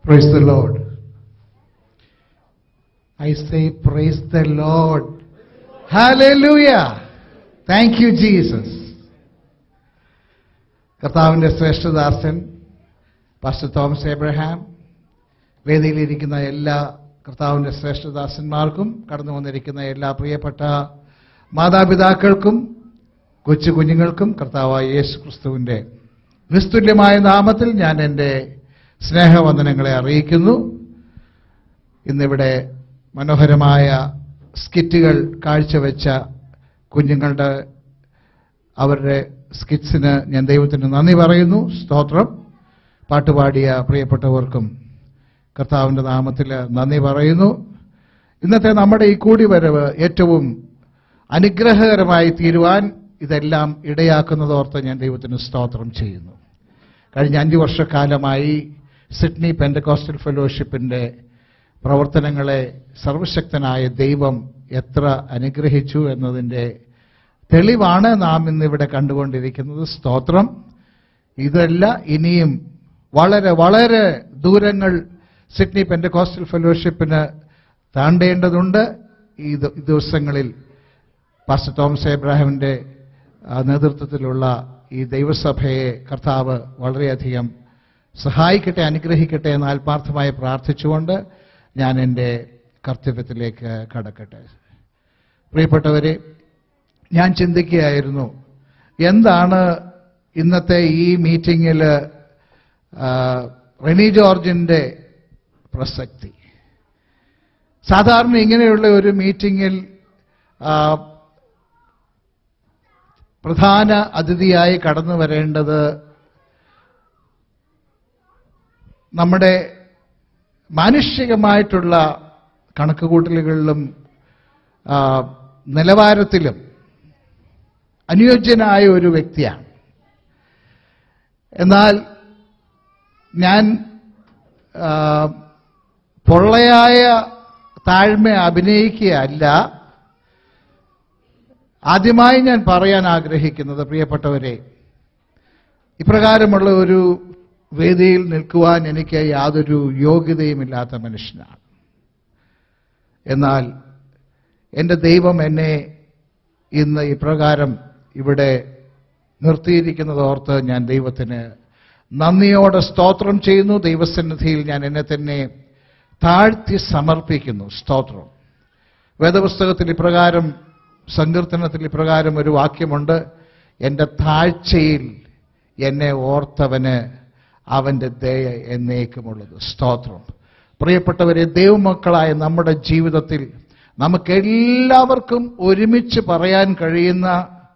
Praise the Lord. I say, Praise the Lord. Hallelujah. Thank you, Jesus. കർത്താവിന്റെ ശ്രേഷ്ഠദാസൻ pastor Thomas Abraham വേദിയിലിരിക്കുന്ന എല്ലാ കർത്താവിന്റെ ശ്രേഷ്ഠദാസന്മാർക്കും കടന്നു വന്നിരിക്കുന്ന എല്ലാ പ്രിയപ്പെട്ട മാതാപിതാക്കൾക്കും കൊച്ചു കുഞ്ഞുങ്ങൾക്കും കർത്താവായ യേശു ക്രിസ്തുവിന്റെ നിസ്തുല്യമായ നാമത്തിൽ ഞാൻ എൻ്റെ സ്നേഹവന്ദനങ്ങളെ അറിയിക്കുന്നു ഇന്നിവിടെ മനോഹരമായ സ്കിറ്റുകൾ കാഴ്ചവെച്ച കുഞ്ഞുങ്ങളുടെ അവരുടെ സ്കിറ്റ്സിന് ഞാൻ ദൈവത്തിന് നന്ദി പറയുന്നു സ്തോത്രം പാട്ടുപാടിയ പ്രിയപ്പെട്ടവർക്കും കർത്താവിൻ്റെ നാമത്തിൽ നന്ദി പറയുന്നു ഇന്നത്തെ നമ്മുടെ ഈ കൂടിവരവ് ഏറ്റവും അനുഗ്രഹകരമായി തീരുവാൻ ഇതെല്ലാം ഇടയാക്കുന്നതോർത്ത് ഞാൻ ദൈവത്തിന് സ്തോത്രം ചെയ്യുന്നു കഴിഞ്ഞ അഞ്ചു വർഷക്കാലമായി സിഡ്നി പെൻഡകോസ്റ്റൽ ഫെലോഷിപ്പിന്റെ പ്രവർത്തനങ്ങളെ സർവശക്തനായ ദൈവം എത്ര അനുഗ്രഹിച്ചു എന്നതിൻ്റെ തെളിവാണ് നാം ഇന്നിവിടെ കണ്ടുകൊണ്ടിരിക്കുന്നത് സ്തോത്രം ഇതല്ല ഇനിയും വളരെ വളരെ ദൂരങ്ങൾ സിഡ്നി പെൻഡകോസ്റ്റൽ ഫെലോഷിപ്പിന് താണ്ടേണ്ടതുണ്ട് ഈ ദ- ഈ ദിവസങ്ങളിൽ പാസ്റ്റർ തോമസ് എബ്രാഹിമിന്റെ ആ, നേതൃത്വത്തിലുള്ള ഈ ദൈവസഭയെ കർത്താവ് വളരെയധികം സഹായിക്കട്ടെ അനുഗ്രഹിക്കട്ടെ എന്ന് ആത്മാർത്ഥമായി പ്രാർത്ഥിച്ചുകൊണ്ട് ഞാൻ എൻ്റെ കർത്തവ്യത്തിലേക്ക് കടക്കട്ടെ പ്രിയപ്പെട്ടവരെ ഞാൻ ചിന്തിക്കുകയായിരുന്നു എന്താണ് ഇന്നത്തെ ഈ മീറ്റിങ്ങിൽ റെനി ജോർജിന്റെ പ്രസക്തി സാധാരണ ഇങ്ങനെയുള്ള ഒരു മീറ്റിങ്ങിൽ ആ, പ്രധാന അതിഥിയായി കടന്നു വരേണ്ടത് നമ്മുടെ മാനുഷികമായിട്ടുള്ള കണക്കുകൂട്ടലുകളിലും ആ, നിലവാരത്തിലും അനുയോജ്യനായ ഒരു വ്യക്തിയാണ് എന്നാൽ ഞാൻ ആ, പൊള്ളയായ താഴ്മ അഭിനയിക്കുകയല്ല ആദ്യമായി ഞാൻ പറയാൻ ആഗ്രഹിക്കുന്നത് പ്രിയപ്പെട്ടവരെ ഇപ്രകാരമുള്ള ഒരു വേദിയിൽ നിൽക്കുവാൻ എനിക്ക് യാതൊരു യോഗ്യതയുമില്ലാത്ത മനുഷ്യനാണ് എന്നാൽ എൻ്റെ ദൈവം എന്നെ ഇന്ന് ഇപ്രകാരം ഇവിടെ നിർത്തിയിരിക്കുന്നതോർത്ത് ഞാൻ ദൈവത്തിന് നന്ദിയോടെ സ്തോത്രം ചെയ്യുന്നു ദൈവസന്നിധിയിൽ ഞാൻ എന്നെ തന്നെ താഴ്ത്തി സമർപ്പിക്കുന്നു സ്തോത്രം വേദപുസ്തകത്തിൽ ഇപ്രകാരം സങ്കീർത്തനത്തിൽ ഇപ്രകാരം ഒരു വാക്യമുണ്ട് എൻ്റെ താഴ്ചയിൽ എന്നെ ഓർത്തവന് അവൻ്റെ ദയ എന്നേക്കുമുള്ളത് സ്തോത്രം പ്രിയപ്പെട്ടവരെ ദൈവമക്കളായ നമ്മുടെ ജീവിതത്തിൽ നമുക്കെല്ലാവർക്കും ഒരുമിച്ച് പറയാൻ കഴിയുന്ന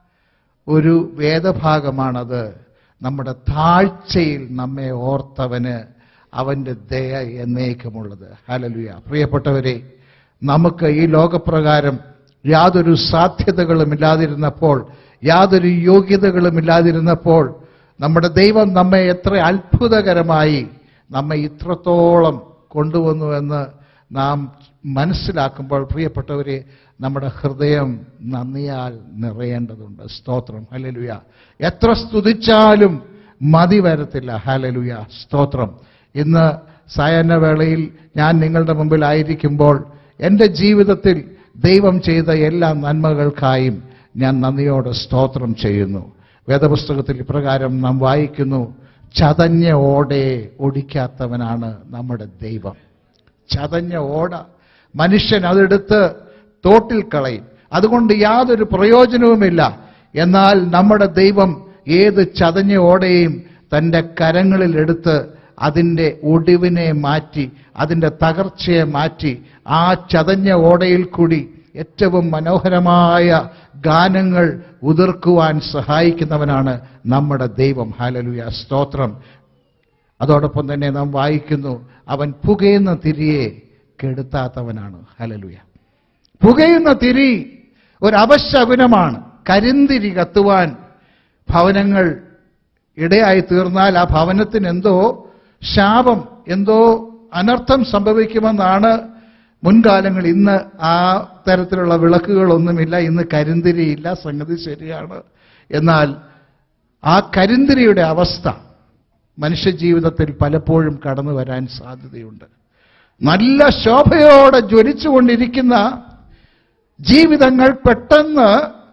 ഒരു വേദഭാഗമാണത് നമ്മുടെ താഴ്ചയിൽ നമ്മെ ഓർത്തവന് അവൻ്റെ ദയ എന്നേക്കുമുള്ളത് ഹലലുയ പ്രിയപ്പെട്ടവരെ നമുക്ക് ഈ ലോകപ്രകാരം യാതൊരു സാധ്യതകളും ഇല്ലാതിരുന്നപ്പോൾ യാതൊരു യോഗ്യതകളും ഇല്ലാതിരുന്നപ്പോൾ നമ്മുടെ ദൈവം നമ്മെ എത്ര അത്ഭുതകരമായി നമ്മെ ഇത്രത്തോളം കൊണ്ടുവന്നു എന്ന് നാം മനസ്സിലാക്കുമ്പോൾ പ്രിയപ്പെട്ടവരെ നമ്മുടെ ഹൃദയം നന്ദിയാൽ നിറയേണ്ടതുണ്ട് സ്തോത്രം ഹലലുയ എത്ര സ്തുതിച്ചാലും മതി വരത്തില്ല ഹലലുയ സ്തോത്രം ഇന്ന് സായാഹ്ന വേളയിൽ ഞാൻ നിങ്ങളുടെ മുമ്പിൽ ആയിരിക്കുമ്പോൾ എൻ്റെ ജീവിതത്തിൽ ദൈവം ചെയ്ത എല്ലാ നന്മകൾക്കായും ഞാൻ നന്ദിയോടെ സ്തോത്രം ചെയ്യുന്നു വേദപുസ്തകത്തിൽ ഇപ്രകാരം നാം വായിക്കുന്നു ചതഞ്ഞ ഓടയെ ഒടിക്കാത്തവനാണ് നമ്മുടെ ദൈവം ചതഞ്ഞ ഓട മനുഷ്യൻ അതെടുത്ത് തോട്ടിൽ കളയും അതുകൊണ്ട് യാതൊരു പ്രയോജനവുമില്ല എന്നാൽ നമ്മുടെ ദൈവം ഏത് ചതഞ്ഞ ഓടയെയും തൻ്റെ കരങ്ങളിൽ എടുത്ത് അതിൻ്റെ ഒടിവിനെ മാറ്റി അതിൻ്റെ തകർച്ചയെ മാറ്റി ആ ചതഞ്ഞ ഓടയിൽ കൂടി ഏറ്റവും മനോഹരമായ ഗാനങ്ങൾ ഉതിർക്കുവാൻ സഹായിക്കുന്നവനാണ് നമ്മുടെ ദൈവം ഹാലലുയ സ്തോത്രം അതോടൊപ്പം തന്നെ നാം വായിക്കുന്നു അവൻ പുകയുന്ന തിരിയെ കെടുത്താത്തവനാണ് ഹലലുയ പുകയുന്ന തിരി ഒരു അപശകുനമാണ് കരിന്തിരി കത്തുവാൻ ഭവനങ്ങൾ ഇടയായി തീർന്നാൽ ആ ഭവനത്തിന് എന്തോ ശാപം എന്തോ അനർത്ഥം സംഭവിക്കുമെന്നാണ് മുൻകാലങ്ങൾ ഇന്ന് ആ തരത്തിലുള്ള വിളക്കുകളൊന്നുമില്ല ഇന്ന് കരിന്തിരിയില്ല സംഗതി ശരിയാണ് എന്നാൽ ആ കരിന്തിരിയുടെ അവസ്ഥ മനുഷ്യജീവിതത്തിൽ പലപ്പോഴും കടന്നു വരാൻ സാധ്യതയുണ്ട് നല്ല ശോഭയോടെ ജ്വലിച്ചുകൊണ്ടിരിക്കുന്ന ജീവിതങ്ങൾ പെട്ടെന്ന്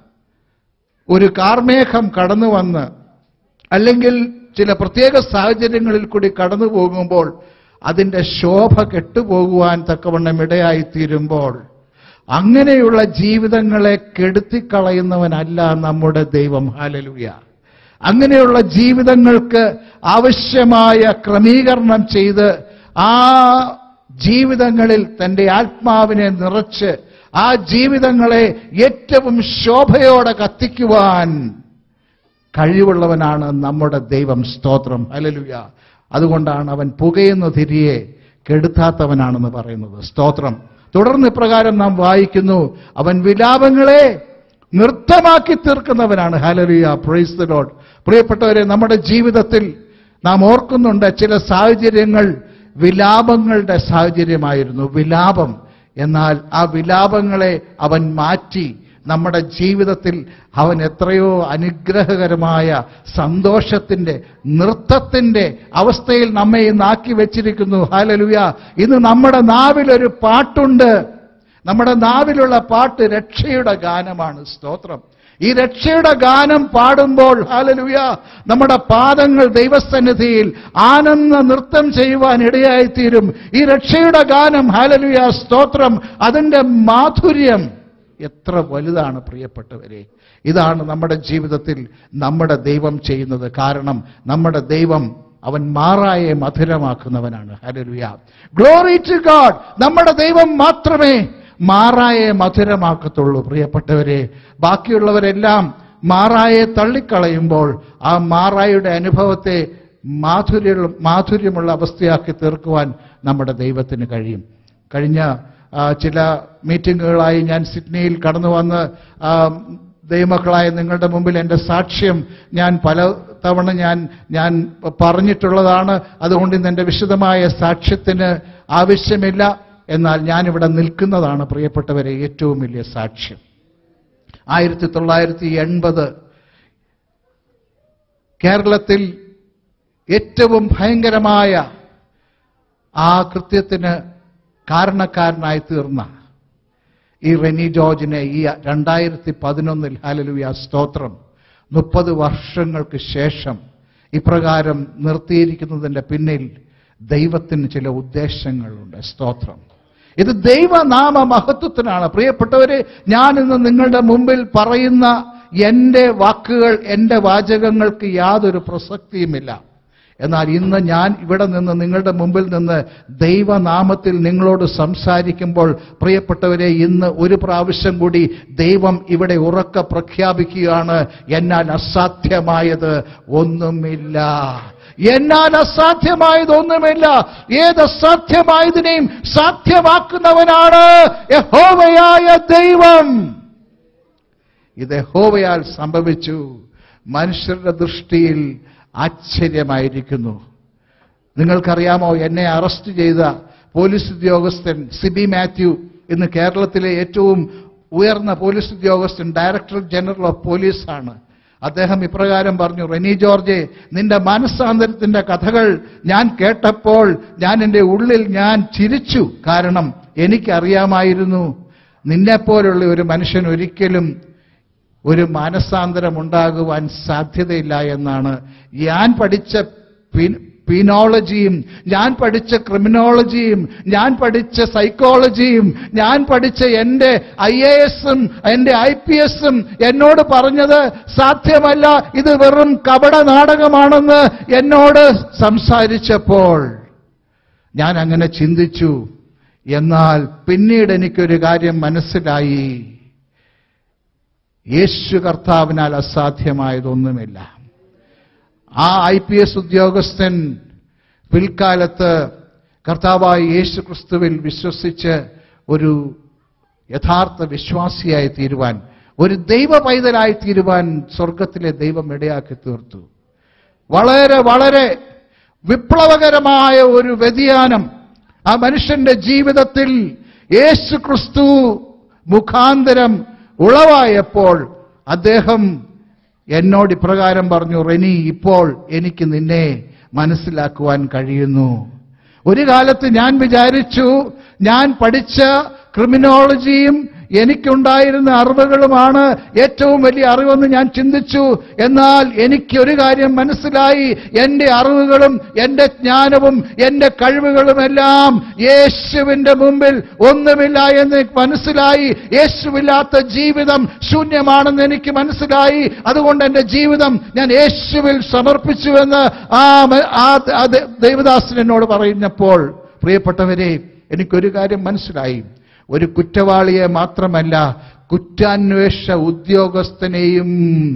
ഒരു കാർമേഘം കടന്നു വന്ന് അല്ലെങ്കിൽ ചില പ്രത്യേക സാഹചര്യങ്ങളിൽ കൂടി കടന്നു പോകുമ്പോൾ അതിൻ്റെ ശോഭ കെട്ടുപോകുവാൻ തക്കവണ്ണം ഇടയായിത്തീരുമ്പോൾ അങ്ങനെയുള്ള ജീവിതങ്ങളെ കെടുത്തിക്കളയുന്നവനല്ല നമ്മുടെ ദൈവം ഹാലലുയ അങ്ങനെയുള്ള ജീവിതങ്ങൾക്ക് ആവശ്യമായ ക്രമീകരണം ചെയ്ത് ആ ജീവിതങ്ങളിൽ തന്റെ ആത്മാവിനെ നിറച്ച് ആ ജീവിതങ്ങളെ ഏറ്റവും ശോഭയോടെ കത്തിക്കുവാൻ കഴിവുള്ളവനാണ് നമ്മുടെ ദൈവം സ്തോത്രം ഹലലുയ അതുകൊണ്ടാണ് അവൻ പുകയുന്ന തിരിയെ കെടുത്താത്തവനാണെന്ന് പറയുന്നത് സ്തോത്രം തുടർന്ന് ഇപ്രകാരം നാം വായിക്കുന്നു അവൻ വിലാപങ്ങളെ നൃത്തമാക്കി തീർക്കുന്നവനാണ് ഹലലുയ പ്രൈസ് ദ ലോഡ് പ്രിയപ്പെട്ടവരെ നമ്മുടെ ജീവിതത്തിൽ നാം ഓർക്കുന്നുണ്ട് ചില സാഹചര്യങ്ങൾ വിലാപങ്ങളുടെ സാഹചര്യമായിരുന്നു വിലാപം എന്നാൽ ആ വിലാപങ്ങളെ അവൻ മാറ്റി നമ്മുടെ ജീവിതത്തിൽ അവൻ എത്രയോ അനുഗ്രഹകരമായ സന്തോഷത്തിന്റെ നൃത്തത്തിന്റെ അവസ്ഥയിൽ നമ്മെ ഇന്ന് ആക്കി വെച്ചിരിക്കുന്നു ഹാലലുയ ഇന്ന് നമ്മുടെ നാവിലൊരു പാട്ടുണ്ട് നമ്മുടെ നാവിലുള്ള പാട്ട് രക്ഷയുടെ ഗാനമാണ് സ്തോത്രം ഈ രക്ഷയുടെ ഗാനം പാടുമ്പോൾ ഹാലലുയ നമ്മുടെ പാദങ്ങൾ ദൈവസന്നിധിയിൽ ആനന്ദ നൃത്തം ചെയ്യുവാൻ ഇടയായിത്തീരും ഈ രക്ഷയുടെ ഗാനം ഹാലലുയ സ്തോത്രം അതിന്റെ മാധുര്യം എത്ര വലുതാണ് പ്രിയപ്പെട്ടവരെ ഇതാണ് നമ്മുടെ ജീവിതത്തിൽ നമ്മുടെ ദൈവം ചെയ്യുന്നത് കാരണം നമ്മുടെ ദൈവം അവൻ മാറായെ മധുരമാക്കുന്നവനാണ് ഹലലുയ ഗ്ലോറി ടു ഗാഡ് നമ്മുടെ ദൈവം മാത്രമേ മാറായെ മധുരമാക്കത്തുള്ളൂ പ്രിയപ്പെട്ടവരെ ബാക്കിയുള്ളവരെല്ലാം മാറായെ തള്ളിക്കളയുമ്പോൾ ആ മാറായുടെ അനുഭവത്തെ മാധുര്യ മാധുര്യമുള്ള അവസ്ഥയാക്കി തീർക്കുവാൻ നമ്മുടെ ദൈവത്തിന് കഴിയും കഴിഞ്ഞ ആ, ചില മീറ്റിങ്ങുകളായി ഞാൻ സിഡ്നിയിൽ കടന്നു വന്ന് ആ, ദൈവമക്കളായ നിങ്ങളുടെ മുമ്പിൽ എൻ്റെ സാക്ഷ്യം ഞാൻ പല തവണ ഞാൻ ഞാൻ പറഞ്ഞിട്ടുള്ളതാണ് അതുകൊണ്ട് ഇന്ന് എൻ്റെ വിശദമായ സാക്ഷ്യത്തിന് ആവശ്യമില്ല എന്നാൽ ഞാനിവിടെ നിൽക്കുന്നതാണ് പ്രിയപ്പെട്ടവരെ ഏറ്റവും വലിയ സാക്ഷ്യം ആയിരത്തി തൊള്ളായിരത്തി എൺപത് കേരളത്തിൽ ഏറ്റവും ഭയങ്കരമായ ആ കൃത്യത്തിന് കാരണക്കാരനായി തീർന്ന ഈ റെനി ജോർജിനെ ഈ രണ്ടായിരത്തി പതിനൊന്നിൽ ഹാലലുയ സ്തോത്രം മുപ്പത് വർഷങ്ങൾക്ക് ശേഷം ഇപ്രകാരം നിർത്തിയിരിക്കുന്നതിന്റെ പിന്നിൽ ദൈവത്തിന് ചില ഉദ്ദേശങ്ങളുണ്ട് സ്തോത്രം ഇത് ദൈവനാമ മഹത്വത്തിനാണ് പ്രിയപ്പെട്ടവരെ ഞാൻ ഇന്ന് നിങ്ങളുടെ മുമ്പിൽ പറയുന്ന എൻ്റെ വാക്കുകൾ എൻ്റെ വാചകങ്ങൾക്ക് യാതൊരു പ്രസക്തിയുമില്ല എന്നാൽ ഇന്ന് ഞാൻ ഇവിടെ നിന്ന് നിങ്ങളുടെ മുമ്പിൽ നിന്ന് ദൈവനാമത്തിൽ നിങ്ങളോട് സംസാരിക്കുമ്പോൾ പ്രിയപ്പെട്ടവരെ ഇന്ന് ഒരു പ്രാവശ്യം കൂടി ദൈവം ഇവിടെ ഉറക്ക പ്രഖ്യാപിക്കുകയാണ് എന്നാൽ അസാധ്യമായത് ഒന്നുമില്ല എന്നാൽ അസാധ്യമായത് ഒന്നുമില്ല ഏത് അസാധ്യമായതിനെയും സാധ്യമാക്കുന്നവനാണ് യഹോവയായ ദൈവം ഇത് യഹോവയാൽ സംഭവിച്ചു മനുഷ്യരുടെ ദൃഷ്ടിയിൽ ആശ്ചര്യമായിരിക്കുന്നു നിങ്ങൾക്കറിയാമോ എന്നെ അറസ്റ്റ് ചെയ്ത പോലീസ് ഉദ്യോഗസ്ഥൻ സിബി മാത്യു ഇന്ന് കേരളത്തിലെ ഏറ്റവും ഉയർന്ന പോലീസ് ഉദ്യോഗസ്ഥൻ ഡയറക്ടർ ജനറൽ ഓഫ് പോലീസാണ് അദ്ദേഹം ഇപ്രകാരം പറഞ്ഞു റെനി ജോർജെ നിന്റെ മനസ്സാന്തരത്തിന്റെ കഥകൾ ഞാൻ കേട്ടപ്പോൾ ഞാൻ എൻ്റെ ഉള്ളിൽ ഞാൻ ചിരിച്ചു കാരണം എനിക്കറിയാമായിരുന്നു നിന്നെപ്പോലുള്ള ഒരു മനുഷ്യൻ ഒരിക്കലും ഒരു മാനസാന്തരം ഉണ്ടാകുവാൻ സാധ്യതയില്ല എന്നാണ് ഞാൻ പഠിച്ച പി- പീനോളജിയും ഞാൻ പഠിച്ച ക്രിമിനോളജിയും ഞാൻ പഠിച്ച സൈക്കോളജിയും ഞാൻ പഠിച്ച എൻ്റെ ഐ എ എസും എൻ്റെ ഐ പി എസും എന്നോട് പറഞ്ഞത് സാധ്യമല്ല ഇത് വെറും കപട നാടകമാണെന്ന് എന്നോട് സംസാരിച്ചപ്പോൾ ഞാൻ അങ്ങനെ ചിന്തിച്ചു എന്നാൽ പിന്നീട് എനിക്കൊരു കാര്യം മനസ്സിലായി യേശു കർത്താവിനാൽ അസാധ്യമായതൊന്നുമില്ല ആ ഐ പി എസ് ഉദ്യോഗസ്ഥൻ പിൽക്കാലത്ത് കർത്താവായ യേശു ക്രിസ്തുവിൽ വിശ്വസിച്ച് ഒരു യഥാർത്ഥ വിശ്വാസിയായി തീരുവാൻ ഒരു ദൈവ പൈതലായി തീരുവാൻ സ്വർഗത്തിലെ ദൈവം ഇടയാക്കി തീർത്തു വളരെ വളരെ വിപ്ലവകരമായ ഒരു വ്യതിയാനം ആ മനുഷ്യന്റെ ജീവിതത്തിൽ യേശു ക്രിസ്തു മുഖാന്തരം ഉളവായപ്പോൾ അദ്ദേഹം എന്നോട് ഇപ്രകാരം പറഞ്ഞു റെനി ഇപ്പോൾ എനിക്ക് നിന്നെ മനസ്സിലാക്കുവാൻ കഴിയുന്നു ഒരു കാലത്ത് ഞാൻ വിചാരിച്ചു ഞാൻ പഠിച്ച ക്രിമിനോളജിയും എനിക്കുണ്ടായിരുന്ന അറിവുകളുമാണ് ഏറ്റവും വലിയ അറിവെന്ന് ഞാൻ ചിന്തിച്ചു എന്നാൽ എനിക്ക് ഒരു കാര്യം മനസ്സിലായി എന്റെ അറിവുകളും എന്റെ ജ്ഞാനവും എന്റെ കഴിവുകളും എല്ലാം യേശുവിന്റെ മുമ്പിൽ ഒന്നുമില്ല എന്ന് എനിക്ക് മനസ്സിലായി യേശുവില്ലാത്ത ജീവിതം ശൂന്യമാണെന്ന് എനിക്ക് മനസ്സിലായി അതുകൊണ്ട് എന്റെ ജീവിതം ഞാൻ യേശുവിൽ സമർപ്പിച്ചുവെന്ന് ആ മ- ആ ആ ദ- ദൈവദാസൻ എന്നോട് പറഞ്ഞപ്പോൾ പ്രിയപ്പെട്ടവരെ എനിക്കൊരു കാര്യം മനസ്സിലായി ഒരു കുറ്റവാളിയെ മാത്രമല്ല കുറ്റാന്വേഷ ഉദ്യോഗസ്ഥനെയും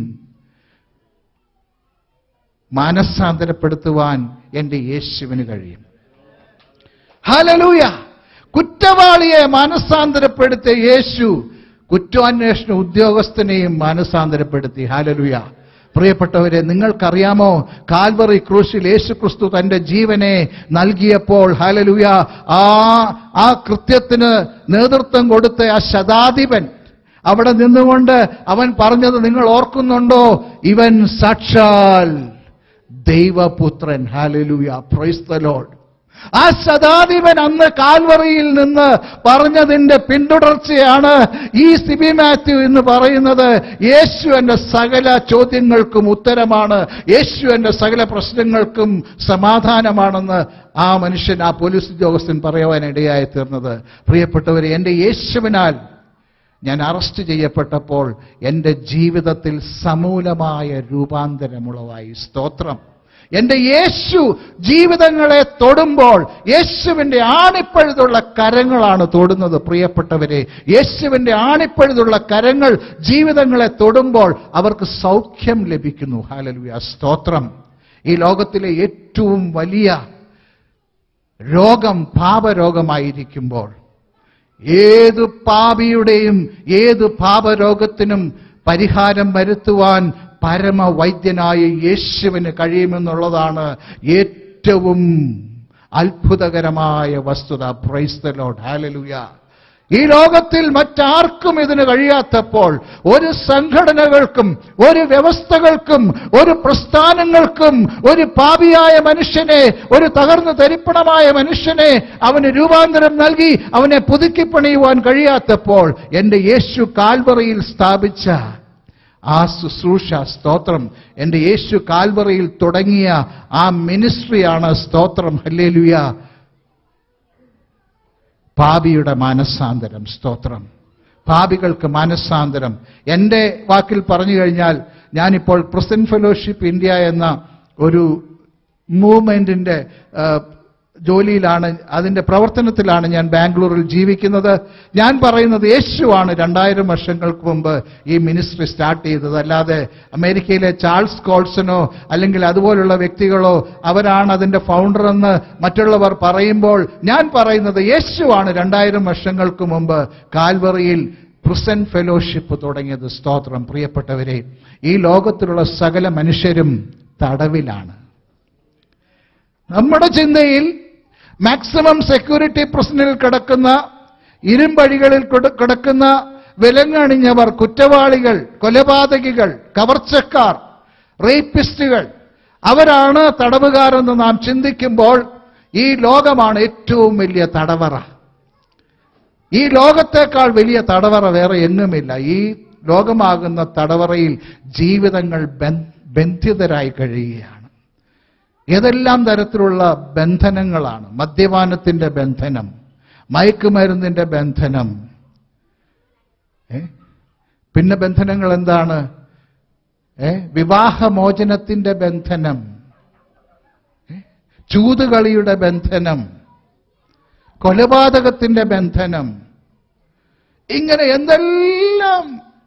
മാനസാന്തരപ്പെടുത്തുവാൻ എന്റെ യേശുവിന് കഴിയും ഹലലൂയ കുറ്റവാളിയെ മാനസാന്തരപ്പെടുത്തിയ യേശു കുറ്റാന്വേഷണ ഉദ്യോഗസ്ഥനെയും മാനസാന്തരപ്പെടുത്തി ഹാലലുയ പ്രിയപ്പെട്ടവരെ നിങ്ങൾക്കറിയാമോ കാൽവറി ക്രൂശിൽ യേശു ക്രിസ്തു തന്റെ ജീവനെ നൽകിയപ്പോൾ ഹാലലുയ ആ ആ കൃത്യത്തിന് നേതൃത്വം കൊടുത്ത ആ ശതാധിപൻ അവിടെ നിന്നുകൊണ്ട് അവൻ പറഞ്ഞത് നിങ്ങൾ ഓർക്കുന്നുണ്ടോ ഇവൻ സാക്ഷാൽ ദൈവപുത്രൻ ഹാലലുയ പ്രൈസ് ദ ലോർഡ് ആ ശതാധിപൻ അന്ന് കാൽവറിയിൽ നിന്ന് പറഞ്ഞതിന്റെ പിന്തുടർച്ചയാണ് ഈ സിബി മാത്യു എന്ന് പറയുന്നത് യേശു എന്റെ സകല ചോദ്യങ്ങൾക്കും ഉത്തരമാണ് യേശു എന്റെ സകല പ്രശ്നങ്ങൾക്കും സമാധാനമാണെന്ന് ആ മനുഷ്യൻ ആ പോലീസ് ഉദ്യോഗസ്ഥൻ പറയുവാൻ ഇടയായി തീർന്നത് പ്രിയപ്പെട്ടവരെ എന്റെ യേശുവിനാൽ ഞാൻ അറസ്റ്റ് ചെയ്യപ്പെട്ടപ്പോൾ എൻ്റെ ജീവിതത്തിൽ സമൂലമായ രൂപാന്തരമുളവായി സ്തോത്രം എൻ്റെ യേശു ജീവിതങ്ങളെ തൊടുമ്പോൾ യേശുവിൻ്റെ ആണിപ്പഴുതുള്ള കരങ്ങളാണ് തൊടുന്നത് പ്രിയപ്പെട്ടവരെ യേശുവിൻ്റെ ആണിപ്പഴുതുള്ള കരങ്ങൾ ജീവിതങ്ങളെ തൊടുമ്പോൾ അവർക്ക് സൗഖ്യം ലഭിക്കുന്നു ഹാലലുയ സ്തോത്രം ഈ ലോകത്തിലെ ഏറ്റവും വലിയ രോഗം പാപരോഗമായിരിക്കുമ്പോൾ ഏത് പാപിയുടെയും ഏത് പാപരോഗത്തിനും പരിഹാരം വരുത്തുവാൻ പരമവൈദ്യനായ യേശുവിന് കഴിയുമെന്നുള്ളതാണ് ഏറ്റവും അത്ഭുതകരമായ വസ്തുത പ്രൈസ് ദ ലോഡ് ഹാലലുയ ഈ ലോകത്തിൽ മറ്റാർക്കും ഇതിന് കഴിയാത്തപ്പോൾ ഒരു സംഘടനകൾക്കും ഒരു വ്യവസ്ഥകൾക്കും ഒരു പ്രസ്ഥാനങ്ങൾക്കും ഒരു പാപിയായ മനുഷ്യനെ ഒരു തകർന്നു തരിപ്പണമായ മനുഷ്യനെ അവന് രൂപാന്തരം നൽകി അവനെ പുതുക്കിപ്പണിയുവാൻ കഴിയാത്തപ്പോൾ എന്റെ യേശു കാൽവറിയിൽ സ്ഥാപിച്ച ആ ശുശ്രൂഷ സ്തോത്രം എൻ്റെ യേശു കാൽവറിയിൽ തുടങ്ങിയ ആ മിനിസ്ട്രിയാണ് സ്തോത്രം ഹല്ലേലുയ പാപിയുടെ മാനസാന്തരം സ്തോത്രം പാപികൾക്ക് മാനസാന്തരം എൻ്റെ വാക്കിൽ പറഞ്ഞു കഴിഞ്ഞാൽ ഞാനിപ്പോൾ പ്രസന്റ് ഫെലോഷിപ്പ് ഇന്ത്യ എന്ന ഒരു മൂവ്മെന്റിന്റെ ആ, ജോലിയിലാണ് അതിന്റെ പ്രവർത്തനത്തിലാണ് ഞാൻ ബാംഗ്ലൂരിൽ ജീവിക്കുന്നത് ഞാൻ പറയുന്നത് യേശുവാണ് രണ്ടായിരം വർഷങ്ങൾക്ക് മുമ്പ് ഈ മിനിസ്ട്രി സ്റ്റാർട്ട് ചെയ്തത് അല്ലാതെ അമേരിക്കയിലെ ചാൾസ് കോൾസനോ അല്ലെങ്കിൽ അതുപോലുള്ള വ്യക്തികളോ അവരാണ് അതിന്റെ ഫൗണ്ടർ എന്ന് മറ്റുള്ളവർ പറയുമ്പോൾ ഞാൻ പറയുന്നത് യേശുവാണ് രണ്ടായിരം വർഷങ്ങൾക്ക് മുമ്പ് കാൽവറിയിൽ പ്രസന്റ് ഫെലോഷിപ്പ് തുടങ്ങിയത് സ്തോത്രം പ്രിയപ്പെട്ടവരെ ഈ ലോകത്തിലുള്ള സകല മനുഷ്യരും തടവിലാണ് നമ്മുടെ ചിന്തയിൽ മാക്സിമം സെക്യൂരിറ്റി പ്രശ്നിൽ കിടക്കുന്ന ഇരുമ്പഴികളിൽ കിട- കിടക്കുന്ന വിലങ്ങണിഞ്ഞവർ കുറ്റവാളികൾ കൊലപാതകികൾ കവർച്ചക്കാർ റേപ്പിസ്റ്റുകൾ അവരാണ് തടവുകാരെന്ന് നാം ചിന്തിക്കുമ്പോൾ ഈ ലോകമാണ് ഏറ്റവും വലിയ തടവറ ഈ ലോകത്തേക്കാൾ വലിയ തടവറ വേറെ എങ്ങുമില്ല ഈ ലോകമാകുന്ന തടവറയിൽ ജീവിതങ്ങൾ ബന്ധ- ബന്ധിതരായി കഴിയുകയാണ് ഏതെല്ലാം തരത്തിലുള്ള ബന്ധനങ്ങളാണ് മദ്യപാനത്തിന്റെ ബന്ധനം മയക്കുമരുന്നിന്റെ ബന്ധനം ഏ? പിന്നെ ബന്ധനങ്ങൾ എന്താണ് ഏ വിവാഹമോചനത്തിന്റെ ബന്ധനം ഏ? ചൂതുകളിയുടെ ബന്ധനം കൊലപാതകത്തിന്റെ ബന്ധനം ഇങ്ങനെ എന്തെല്ലാം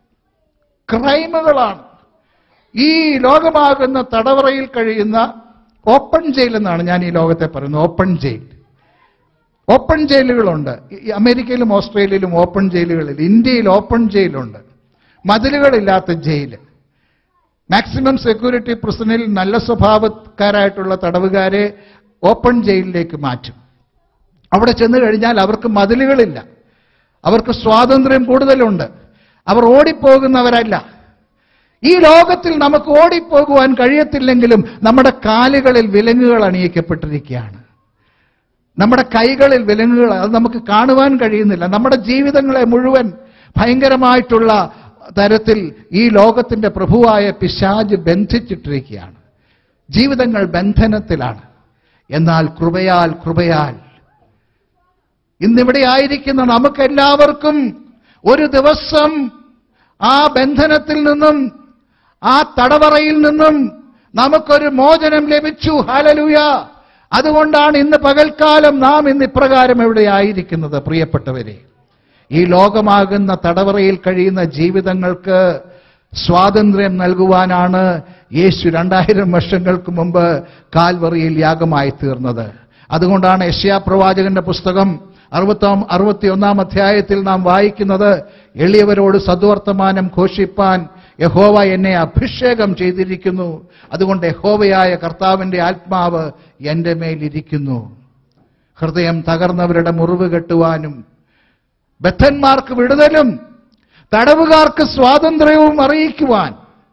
ക്രൈമുകളാണ് ഈ ലോകമാകുന്ന തടവറയിൽ കഴിയുന്ന ഓപ്പൺ ജയിൽ എന്നാണ് ഞാൻ ഈ ലോകത്തെ പറയുന്നത് ഓപ്പൺ ജയിൽ ഓപ്പൺ ജയിലുകളുണ്ട് ഈ അമേരിക്കയിലും ഓസ്ട്രേലിയയിലും ഓപ്പൺ ജയിലുകളിൽ ഇന്ത്യയിൽ ഓപ്പൺ ജയിലുണ്ട് മതിലുകളില്ലാത്ത ജയില് മാക്സിമം സെക്യൂരിറ്റി പ്രസനിൽ നല്ല സ്വഭാവക്കാരായിട്ടുള്ള തടവുകാരെ ഓപ്പൺ ജയിലിലേക്ക് മാറ്റും അവിടെ ചെന്ന് കഴിഞ്ഞാൽ അവർക്ക് മതിലുകളില്ല അവർക്ക് സ്വാതന്ത്ര്യം കൂടുതലുണ്ട് അവർ ഓടിപ്പോകുന്നവരല്ല ഈ ലോകത്തിൽ നമുക്ക് ഓടിപ്പോകുവാൻ കഴിയത്തില്ലെങ്കിലും നമ്മുടെ കാലുകളിൽ വിലങ്ങുകൾ അണിയിക്കപ്പെട്ടിരിക്കുകയാണ് നമ്മുടെ കൈകളിൽ വിലങ്ങുകൾ അത് നമുക്ക് കാണുവാൻ കഴിയുന്നില്ല നമ്മുടെ ജീവിതങ്ങളെ മുഴുവൻ ഭയങ്കരമായിട്ടുള്ള തരത്തിൽ ഈ ലോകത്തിന്റെ പ്രഭുവായ പിശാജ് ബന്ധിച്ചിട്ടിരിക്കുകയാണ് ജീവിതങ്ങൾ ബന്ധനത്തിലാണ് എന്നാൽ കൃപയാൽ കൃപയാൽ ഇന്നിവിടെ ആയിരിക്കുന്ന നമുക്കെല്ലാവർക്കും ഒരു ദിവസം ആ ബന്ധനത്തിൽ നിന്നും ആ തടവറയിൽ നിന്നും നമുക്കൊരു മോചനം ലഭിച്ചു ഹലലുയ അതുകൊണ്ടാണ് ഇന്ന് പകൽക്കാലം നാം ഇന്ന് ഇപ്രകാരം ഇവിടെ ആയിരിക്കുന്നത് പ്രിയപ്പെട്ടവരെ ഈ ലോകമാകുന്ന തടവറയിൽ കഴിയുന്ന ജീവിതങ്ങൾക്ക് സ്വാതന്ത്ര്യം നൽകുവാനാണ് യേശു രണ്ടായിരം വർഷങ്ങൾക്ക് മുമ്പ് കാൽവറിയിൽ യാഗമായി തീർന്നത് അതുകൊണ്ടാണ് യശ്യാ പ്രവാചകന്റെ പുസ്തകം അറുപത്താം അറുപത്തിയൊന്നാം അധ്യായത്തിൽ നാം വായിക്കുന്നത് എളിയവരോട് സദ്വർത്തമാനം ഘോഷിപ്പാൻ യഹോവ എന്നെ അഭിഷേകം ചെയ്തിരിക്കുന്നു അതുകൊണ്ട് യഹോവയായ കർത്താവിന്റെ ആത്മാവ് എന്റെ മേലിരിക്കുന്നു ഹൃദയം തകർന്നവരുടെ മുറിവ് കെട്ടുവാനും ബദ്ധന്മാർക്ക് വിടുതലും തടവുകാർക്ക് സ്വാതന്ത്ര്യവും അറിയിക്കുവാൻ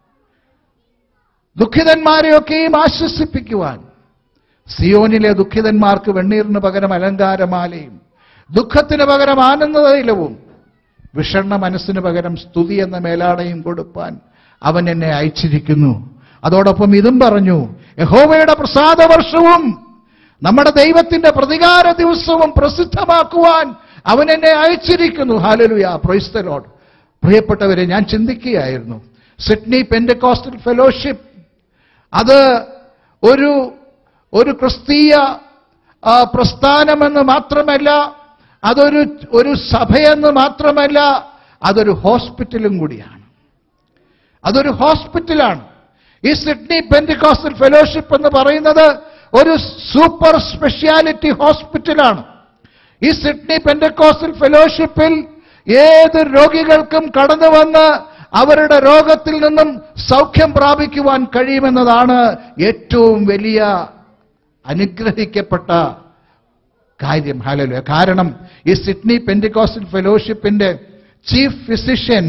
ദുഃഖിതന്മാരെയൊക്കെയും ആശ്വസിപ്പിക്കുവാൻ സിയോനിലെ ദുഃഖിതന്മാർക്ക് വെണ്ണീറിന് പകരം അലങ്കാരമാലയും ദുഃഖത്തിന് പകരം ആനന്ദതൈലവും വിഷണ്ണ മനസ്സിന് പകരം സ്തുതി എന്ന മേലാടയും കൊടുപ്പാൻ അവൻ എന്നെ അയച്ചിരിക്കുന്നു അതോടൊപ്പം ഇതും പറഞ്ഞു യഹോവയുടെ പ്രസാദവർഷവും നമ്മുടെ ദൈവത്തിന്റെ പ്രതികാര ദിവസവും പ്രസിദ്ധമാക്കുവാൻ അവൻ എന്നെ അയച്ചിരിക്കുന്നു ഹാലലുയ പ്രൊയ്സ്തലോഡ് പ്രിയപ്പെട്ടവരെ ഞാൻ ചിന്തിക്കുകയായിരുന്നു സിഡ്നി പെൻഡക്കോസ്റ്റൽ ഫെലോഷിപ്പ് അത് ഒരു ഒരു ക്രിസ്തീയ ആ, പ്രസ്ഥാനമെന്ന് മാത്രമല്ല അതൊരു ഒരു സഭയെന്ന് മാത്രമല്ല അതൊരു ഹോസ്പിറ്റലും കൂടിയാണ് അതൊരു ഹോസ്പിറ്റലാണ് ഈ സിഡ്നി പെൻഡിക്കോസ്റ്റൽ ഫെലോഷിപ്പ് എന്ന് പറയുന്നത് ഒരു സൂപ്പർ സ്പെഷ്യാലിറ്റി ഹോസ്പിറ്റലാണ് ഈ സിഡ്നി പെൻഡക്കോസ്റ്റൽ ഫെലോഷിപ്പിൽ ഏത് രോഗികൾക്കും കടന്നു വന്ന് അവരുടെ രോഗത്തിൽ നിന്നും സൗഖ്യം പ്രാപിക്കുവാൻ കഴിയുമെന്നതാണ് ഏറ്റവും വലിയ അനുഗ്രഹിക്കപ്പെട്ട കാര്യം ഹാലലുയ കാരണം ഈ സിഡ്നി പെൻഡിക്കോസ്റ്റൽ ഫെലോഷിപ്പിന്റെ chief physician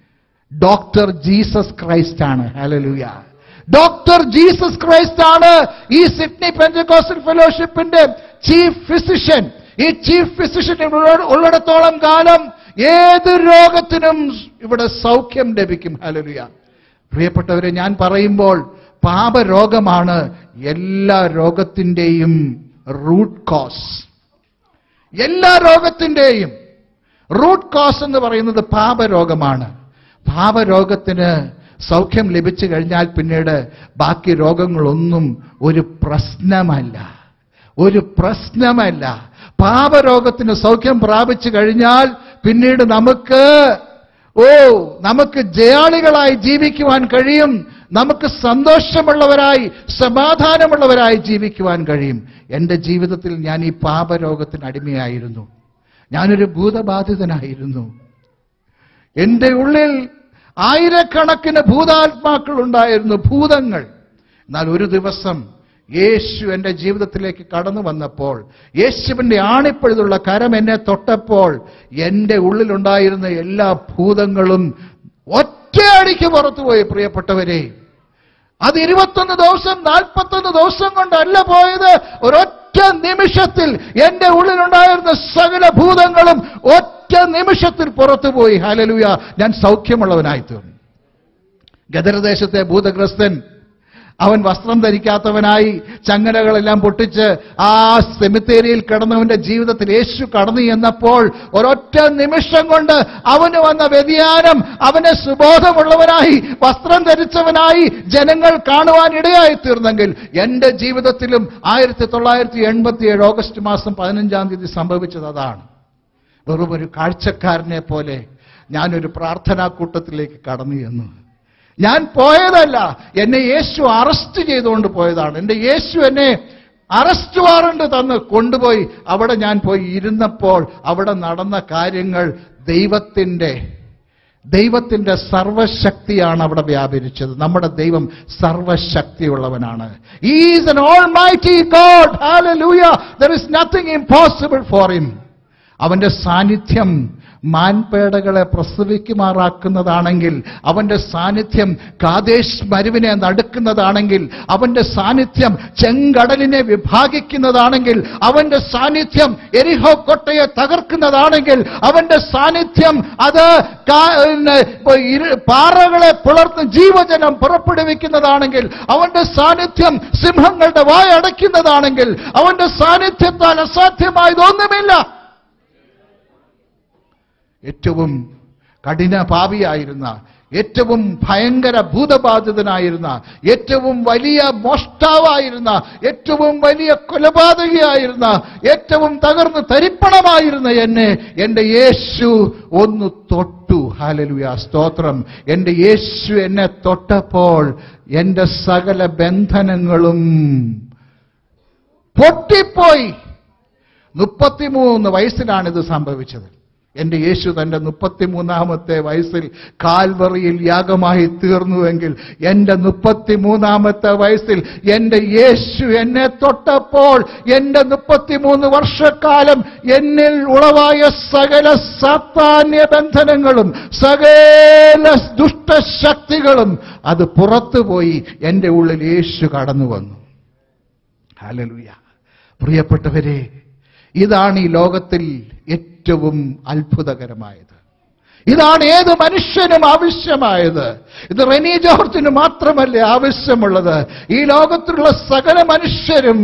doctor Jesus Christ ആണ് ഹാലലുയ ഡോക്ടർ ജീസസ് ക്രൈസ്റ്റ് ആണ് ഈ സിഡ്നി പെൻഡിക്കോസ്റ്റൽ ഫെലോഷിപ്പിന്റെ ചീഫ് ഫിസിഷ്യൻ ഈ ചീഫ് ഫിസിഷ്യൻ ഇവിടെ ഉള്ളിടത്തോളം കാലം ഏത് രോഗത്തിനും ഇവിടെ സൗഖ്യം ലഭിക്കും ഹാലലുയ പ്രിയപ്പെട്ടവരെ ഞാൻ പറയുമ്പോൾ പാപരോഗമാണ് എല്ലാ രോഗത്തിന്റെയും റൂട്ട് കോസ് എല്ലാ രോഗത്തിന്റെയും റൂട്ട് കോസ് എന്ന് പറയുന്നത് പാപരോഗമാണ് പാപരോഗത്തിന് സൗഖ്യം ലഭിച്ചു കഴിഞ്ഞാൽ പിന്നീട് ബാക്കി രോഗങ്ങളൊന്നും ഒരു പ്രശ്നമല്ല ഒരു പ്രശ്നമല്ല പാപരോഗത്തിന് സൗഖ്യം പ്രാപിച്ചു കഴിഞ്ഞാൽ പിന്നീട് നമുക്ക് ഓ നമുക്ക് ജയാളികളായി ജീവിക്കുവാൻ കഴിയും നമുക്ക് സന്തോഷമുള്ളവരായി സമാധാനമുള്ളവരായി ജീവിക്കുവാൻ കഴിയും എൻ്റെ ജീവിതത്തിൽ ഞാൻ ഈ പാപരോഗത്തിന് അടിമയായിരുന്നു ഞാനൊരു ഭൂതബാധിതനായിരുന്നു എൻ്റെ ഉള്ളിൽ ആയിരക്കണക്കിന് ഭൂതാത്മാക്കൾ ഉണ്ടായിരുന്നു ഭൂതങ്ങൾ എന്നാൽ ഒരു ദിവസം യേശു എൻ്റെ ജീവിതത്തിലേക്ക് കടന്നു വന്നപ്പോൾ യേശുവിൻ്റെ ആണിപ്പഴുതുള്ള കരം എന്നെ തൊട്ടപ്പോൾ എൻ്റെ ഉള്ളിലുണ്ടായിരുന്ന എല്ലാ ഭൂതങ്ങളും ഒറ്റയടിക്ക് പുറത്തുപോയി പ്രിയപ്പെട്ടവരെ അത് ഇരുപത്തൊന്ന് ദിവസം നാൽപ്പത്തൊന്ന് ദിവസം കൊണ്ടല്ല പോയത് ഒരൊറ്റ നിമിഷത്തിൽ എന്റെ ഉള്ളിലുണ്ടായിരുന്ന സകല ഭൂതങ്ങളും ഒറ്റ നിമിഷത്തിൽ പുറത്തുപോയി ഹാലലുയ ഞാൻ സൗഖ്യമുള്ളവനായി തീർന്നു ഗദരദേശത്തെ ഭൂതഗ്രസ്തൻ അവൻ വസ്ത്രം ധരിക്കാത്തവനായി ചങ്ങലകളെല്ലാം പൊട്ടിച്ച് ആ സെമിത്തേരിയിൽ കിടന്നവന്റെ ജീവിതത്തിൽ യേശു കടന്നു എന്നപ്പോൾ ഒരൊറ്റ നിമിഷം കൊണ്ട് അവന് വന്ന വ്യതിയാനം അവനെ സുബോധമുള്ളവനായി വസ്ത്രം ധരിച്ചവനായി ജനങ്ങൾ കാണുവാൻ ഇടയായി തീർന്നെങ്കിൽ എന്റെ ജീവിതത്തിലും ആയിരത്തി തൊള്ളായിരത്തി എൺപത്തി ഏഴ് ഓഗസ്റ്റ് മാസം പതിനഞ്ചാം തീയതി സംഭവിച്ചത് അതാണ് വെറും ഒരു കാഴ്ചക്കാരനെ പോലെ ഞാനൊരു പ്രാർത്ഥനാ കൂട്ടത്തിലേക്ക് കടന്നു ചെന്നു ഞാൻ പോയതല്ല എന്നെ യേശു അറസ്റ്റ് ചെയ്തുകൊണ്ട് പോയതാണ് എന്റെ യേശു എന്നെ അറസ്റ്റ് വാറണ്ട് തന്ന് കൊണ്ടുപോയി അവിടെ ഞാൻ പോയി ഇരുന്നപ്പോൾ അവിടെ നടന്ന കാര്യങ്ങൾ ദൈവത്തിന്റെ ദൈവത്തിന്റെ സർവശക്തിയാണ് അവിടെ വ്യാപരിച്ചത് നമ്മുടെ ദൈവം സർവശക്തിയുള്ളവനാണ് is an almighty God hallelujah there is nothing impossible for him അവന്റെ സാന്നിധ്യം മാൻപേടകളെ പ്രസവിക്കുമാറാക്കുന്നതാണെങ്കിൽ അവന്റെ സാന്നിധ്യം കാദേശ് മരുവിനെ നടുക്കുന്നതാണെങ്കിൽ അവന്റെ സാന്നിധ്യം ചെങ്കടലിനെ വിഭാഗിക്കുന്നതാണെങ്കിൽ അവന്റെ സാന്നിധ്യം എരിഹോ കൊട്ടയെ തകർക്കുന്നതാണെങ്കിൽ അവന്റെ സാന്നിധ്യം അത് കാ- പിന്നെ ഇപ്പൊ ഇരു- പാറകളെ പുലർത്ത് ജീവജനം പുറപ്പെടുവിക്കുന്നതാണെങ്കിൽ അവന്റെ സാന്നിധ്യം സിംഹങ്ങളുടെ വായ അടയ്ക്കുന്നതാണെങ്കിൽ അവന്റെ സാന്നിധ്യത്താൽ അസാധ്യമായതൊന്നുമില്ല ഏറ്റവും കഠിന പാപിയായിരുന്ന ഏറ്റവും ഭയങ്കര ഭൂതബാധിതനായിരുന്ന ഏറ്റവും വലിയ മോഷ്ടാവായിരുന്ന ഏറ്റവും വലിയ കൊലപാതകയായിരുന്ന ഏറ്റവും തകർന്ന് തരിപ്പണമായിരുന്ന എന്നെ എന്റെ യേശു ഒന്ന് തൊട്ടു ഹാലലുയ സ്തോത്രം എന്റെ യേശു എന്നെ തൊട്ടപ്പോൾ എന്റെ സകല ബന്ധനങ്ങളും പൊട്ടിപ്പോയി മുപ്പത്തിമൂന്ന് വയസ്സിലാണ് ഇത് സംഭവിച്ചത് എന്റെ യേശു തന്റെ മുപ്പത്തിമൂന്നാമത്തെ വയസ്സിൽ കാൽവറിയിൽ യാഗമായി തീർന്നുവെങ്കിൽ എന്റെ മുപ്പത്തിമൂന്നാമത്തെ വയസ്സിൽ എന്റെ യേശു എന്നെ തൊട്ടപ്പോൾ എന്റെ മുപ്പത്തിമൂന്ന് വർഷക്കാലം എന്നിൽ ഉളവായ സകല സാത്താന്യ ബന്ധനങ്ങളും സകല ദുഷ്ടശക്തികളും അത് പുറത്തുപോയി എന്റെ ഉള്ളിൽ യേശു കടന്നു വന്നു ഹല്ലേലൂയ പ്രിയപ്പെട്ടവരെ ഇതാണ് ഈ ലോകത്തിൽ ഏറ്റവും അത്ഭുതകരമായത് ഇതാണ് ഏത് മനുഷ്യനും ആവശ്യമായത് ഇത് റെനി ജോർജിന് മാത്രമല്ല ആവശ്യമുള്ളത് ഈ ലോകത്തിലുള്ള സകല മനുഷ്യരും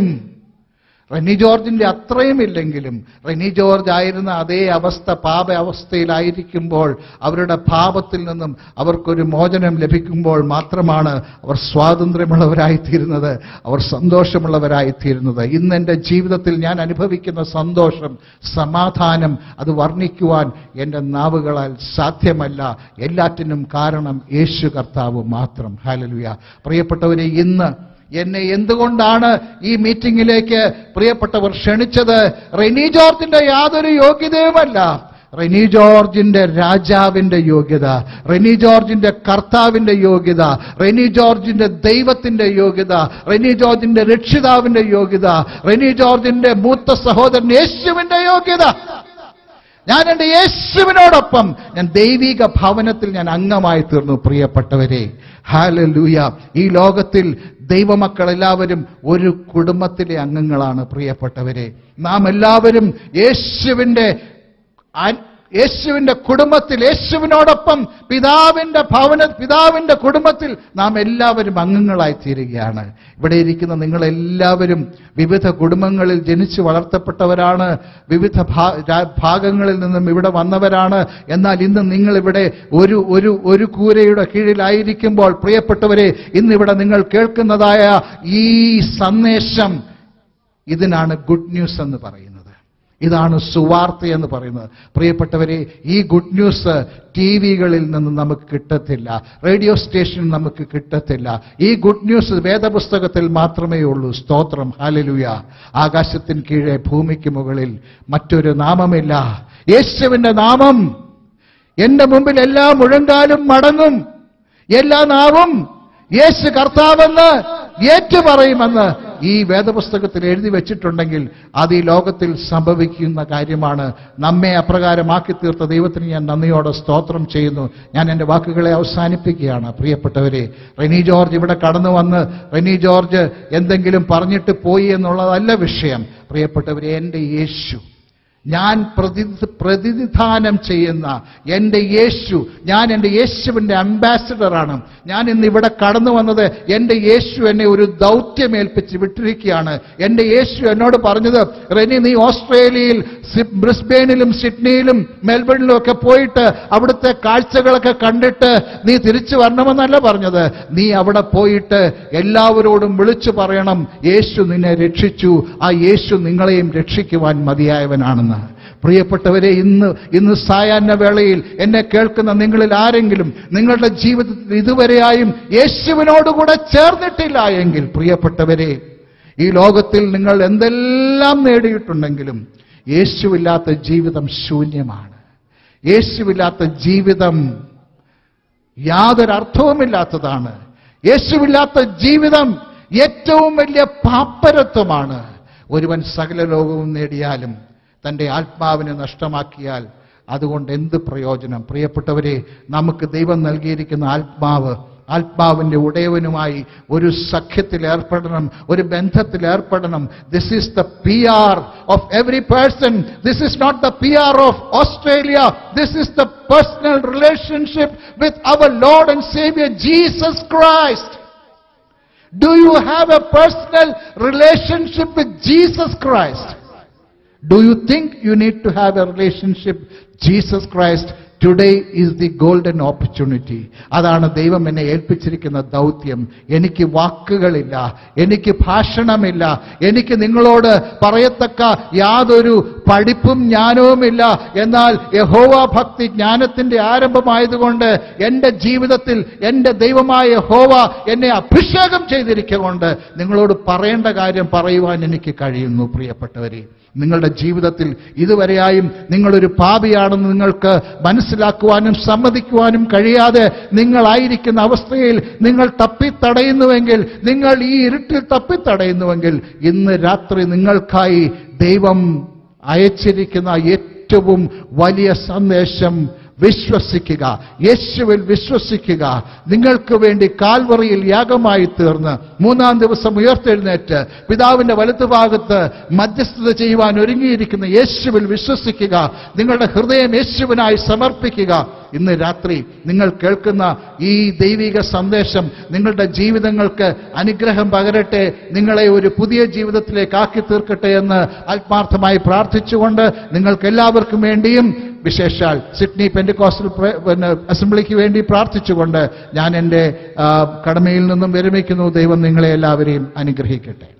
റെനി ജോർജിന്റെ അത്രയും ഇല്ലെങ്കിലും റെനി ജോർജ് ആയിരുന്ന അതേ അവസ്ഥ പാപ അവസ്ഥയിലായിരിക്കുമ്പോൾ അവരുടെ പാപത്തിൽ നിന്നും അവർക്കൊരു മോചനം ലഭിക്കുമ്പോൾ മാത്രമാണ് അവർ സ്വാതന്ത്ര്യമുള്ളവരായിത്തീരുന്നത് അവർ സന്തോഷമുള്ളവരായിത്തീരുന്നത് ഇന്ന് എൻ്റെ ജീവിതത്തിൽ ഞാൻ അനുഭവിക്കുന്ന സന്തോഷം സമാധാനം അത് വർണ്ണിക്കുവാൻ എൻ്റെ നാവുകളാൽ സാധ്യമല്ല എല്ലാറ്റിനും കാരണം യേശു കർത്താവ് മാത്രം ഹാലലുയ പ്രിയപ്പെട്ടവരെ ഇന്ന് എന്നെ എന്തുകൊണ്ടാണ് ഈ മീറ്റിംഗിലേക്ക് പ്രിയപ്പെട്ടവർ ക്ഷണിച്ചത് റെനി ജോർജിന്റെ യാതൊരു യോഗ്യതയുമല്ല റെനി ജോർജിന്റെ രാജാവിന്റെ യോഗ്യത റെനി ജോർജിന്റെ കർത്താവിന്റെ യോഗ്യത റെനി ജോർജിന്റെ ദൈവത്തിന്റെ യോഗ്യത റെനി ജോർജിന്റെ രക്ഷിതാവിന്റെ യോഗ്യത റെനി ജോർജിന്റെ മൂത്ത സഹോദരൻ യേശുവിന്റെ യോഗ്യത ഞാൻ എൻ്റെ യേശുവിനോടൊപ്പം ഞാൻ ദൈവിക ഭവനത്തിൽ ഞാൻ അംഗമായി തീർന്നു പ്രിയപ്പെട്ടവരെ ഹാലലൂയ ഈ ലോകത്തിൽ ദൈവമക്കൾ എല്ലാവരും ഒരു കുടുംബത്തിലെ അംഗങ്ങളാണ് പ്രിയപ്പെട്ടവരെ നാം എല്ലാവരും യേശുവിൻ്റെ ആ- യേശുവിന്റെ കുടുംബത്തിൽ യേശുവിനോടൊപ്പം പിതാവിന്റെ ഭവന പിതാവിന്റെ കുടുംബത്തിൽ നാം എല്ലാവരും അംഗങ്ങളായി തീരുകയാണ് ഇവിടെ ഇരിക്കുന്ന നിങ്ങളെല്ലാവരും വിവിധ കുടുംബങ്ങളിൽ ജനിച്ചു വളർത്തപ്പെട്ടവരാണ് വിവിധ ഭാ- രാ- ഭാഗങ്ങളിൽ നിന്നും ഇവിടെ വന്നവരാണ് എന്നാൽ ഇന്ന് നിങ്ങൾ ഇവിടെ ഒരു ഒരു ഒരു കൂരയുടെ കീഴിലായിരിക്കുമ്പോൾ പ്രിയപ്പെട്ടവരെ ഇന്നിവിടെ നിങ്ങൾ കേൾക്കുന്നതായ ഈ സന്ദേശം ഇതിനാണ് ഗുഡ് ന്യൂസ് എന്ന് പറയുന്നത് ഇതാണ് സുവാർത്ത എന്ന് പറയുന്നത് പ്രിയപ്പെട്ടവരെ ഈ ഗുഡ് ന്യൂസ് ടി വികളിൽ നിന്ന് നമുക്ക് കിട്ടത്തില്ല റേഡിയോ സ്റ്റേഷനിൽ നമുക്ക് കിട്ടത്തില്ല ഈ ഗുഡ് ന്യൂസ് വേദപുസ്തകത്തിൽ മാത്രമേ ഉള്ളൂ സ്തോത്രം ഹാലലുയ ആകാശത്തിന് കീഴെ ഭൂമിക്ക് മുകളിൽ മറ്റൊരു നാമമില്ല യേശുവിന്റെ നാമം എന്റെ മുമ്പിൽ എല്ലാ മുഴങ്കാലും മടങ്ങും എല്ലാ നാവും യേശു കർത്താവെന്ന് ഏറ്റുപറയുമെന്ന് ഈ വേദപുസ്തകത്തിൽ എഴുതി വെച്ചിട്ടുണ്ടെങ്കിൽ അത് ഈ ലോകത്തിൽ സംഭവിക്കുന്ന കാര്യമാണ് നമ്മെ അപ്രകാരമാക്കി തീർത്ത ദൈവത്തിന് ഞാൻ നന്ദിയോടെ സ്തോത്രം ചെയ്യുന്നു ഞാൻ എൻ്റെ വാക്കുകളെ അവസാനിപ്പിക്കുകയാണ് പ്രിയപ്പെട്ടവരെ റെനി ജോർജ് ഇവിടെ കടന്നു വന്ന് റെനി ജോർജ് എന്തെങ്കിലും പറഞ്ഞിട്ട് പോയി എന്നുള്ളതല്ല വിഷയം പ്രിയപ്പെട്ടവരെ എൻ്റെ യേശു ഞാൻ പ്രതി പ്രതിനിധാനം ചെയ്യുന്ന എൻ്റെ യേശു ഞാൻ എൻ്റെ യേശുവിൻ്റെ അംബാസിഡറാണ് ഞാൻ ഇന്ന് ഇവിടെ കടന്നു വന്നത് എൻ്റെ യേശു എന്നെ ഒരു ദൗത്യമേൽപ്പിച്ച് വിട്ടിരിക്കുകയാണ് എൻ്റെ യേശു എന്നോട് പറഞ്ഞത് റെനി നീ ഓസ്ട്രേലിയയിൽ സി- ബ്രിസ്ബെയിനിലും സിഡ്നിയിലും മെൽബണിലും ഒക്കെ പോയിട്ട് അവിടുത്തെ കാഴ്ചകളൊക്കെ കണ്ടിട്ട് നീ തിരിച്ചു വരണമെന്നല്ല പറഞ്ഞത് നീ അവിടെ പോയിട്ട് എല്ലാവരോടും വിളിച്ചു പറയണം യേശു നിന്നെ രക്ഷിച്ചു ആ യേശു നിങ്ങളെയും രക്ഷിക്കുവാൻ മതിയായവനാണെന്ന് പ്രിയപ്പെട്ടവരെ ഇന്ന് ഇന്ന് സായാഹ്ന വേളയിൽ എന്നെ കേൾക്കുന്ന നിങ്ങളിൽ ആരെങ്കിലും നിങ്ങളുടെ ജീവിതത്തിൽ ഇതുവരെയായും യേശുവിനോടുകൂടെ ചേർന്നിട്ടില്ല എങ്കിൽ പ്രിയപ്പെട്ടവരെ ഈ ലോകത്തിൽ നിങ്ങൾ എന്തെല്ലാം നേടിയിട്ടുണ്ടെങ്കിലും യേശുവില്ലാത്ത ജീവിതം ശൂന്യമാണ് യേശുവില്ലാത്ത ജീവിതം യാതൊരു അർത്ഥവുമില്ലാത്തതാണ് യേശുവില്ലാത്ത ജീവിതം ഏറ്റവും വലിയ പാപ്പരത്വമാണ് ഒരുവൻ സകല ലോകവും നേടിയാലും തന്റെ ആത്മാവിനെ നഷ്ടമാക്കിയാൽ അതുകൊണ്ട് എന്ത് പ്രയോജനം പ്രിയപ്പെട്ടവരെ നമുക്ക് ദൈവം നൽകിയിരിക്കുന്ന ആത്മാവ് ആത്മാവിന്റെ ഉടയവനുമായി ഒരു സഖ്യത്തിൽ ഏർപ്പെടണം ഒരു ബന്ധത്തിൽ ഏർപ്പെടണം this is the P R of every person this is not the P R of Australia this is the personal relationship with our Lord and Saviour Jesus Christ Do you have a personal relationship with Jesus Christ? Do you think you need to have a relationship Jesus Christ? Today is the golden opportunity. അതാണ് ദൈവം എന്നെ ഏൽപ്പിച്ചിരിക്കുന്ന ദൗത്യം എനിക്ക് വാക്കുകളില്ല എനിക്ക് ഭാഷണമില്ല എനിക്ക് നിങ്ങളോട് പറയത്തക്ക യാതൊരു പഠിപ്പും ജ്ഞാനവുമില്ല എന്നാൽ യഹോവ ഭക്തി ജ്ഞാനത്തിന്റെ ആരംഭമായതുകൊണ്ട് എന്റെ ജീവിതത്തിൽ എന്റെ ദൈവമായ യഹോവ എന്നെ അഭിഷേകം ചെയ്തിരിക്കൊണ്ട് നിങ്ങളോട് പറയേണ്ട കാര്യം പറയുവാൻ എനിക്ക് കഴിയുന്നു പ്രിയപ്പെട്ടവരെ നിങ്ങളുടെ ജീവിതത്തിൽ ഇതുവരെയായും നിങ്ങളൊരു പാപിയാണെന്ന് നിങ്ങൾക്ക് മനസ്സിലാക്കുവാനും സമ്മതിക്കുവാനും കഴിയാതെ നിങ്ങളായിരിക്കുന്ന അവസ്ഥയിൽ നിങ്ങൾ തപ്പിത്തടയുന്നുവെങ്കിൽ നിങ്ങൾ ഈ ഇരുട്ടിൽ തപ്പിത്തടയുന്നുവെങ്കിൽ ഇന്ന് രാത്രി നിങ്ങൾക്കായി ദൈവം അയച്ചിരിക്കുന്ന ഏറ്റവും വലിയ സന്ദേശം വിശ്വസിക്കുക യേശുവിൽ വിശ്വസിക്കുക നിങ്ങൾക്ക് വേണ്ടി കാൽവറിയിൽ യാഗമായി തീർന്ന് മൂന്നാം ദിവസം ഉയർത്തെഴുന്നേറ്റ് പിതാവിന്റെ വലത്തുഭാഗത്ത് മധ്യസ്ഥത ചെയ്യുവാൻ ഒരുങ്ങിയിരിക്കുന്ന യേശുവിൽ വിശ്വസിക്കുക നിങ്ങളുടെ ഹൃദയം യേശുവിനായി സമർപ്പിക്കുക ഇന്ന് രാത്രി നിങ്ങൾ കേൾക്കുന്ന ഈ ദൈവിക സന്ദേശം നിങ്ങളുടെ ജീവിതങ്ങൾക്ക് അനുഗ്രഹം പകരട്ടെ നിങ്ങളെ ഒരു പുതിയ ജീവിതത്തിലേക്ക് ആക്കി തീർക്കട്ടെ എന്ന് ആത്മാർത്ഥമായി പ്രാർത്ഥിച്ചുകൊണ്ട് നിങ്ങൾക്ക് എല്ലാവർക്കും വേണ്ടിയും വിശേഷാൽ സിഡ്നി പെൻഡിക്കോസ്റ്റൽ പ്ര- പിന്നെ അസംബ്ലിക്ക് വേണ്ടി പ്രാർത്ഥിച്ചുകൊണ്ട് ഞാൻ എൻ്റെ ആ, കടമയിൽ നിന്നും വിരമിക്കുന്നു ദൈവം നിങ്ങളെ എല്ലാവരെയും അനുഗ്രഹിക്കട്ടെ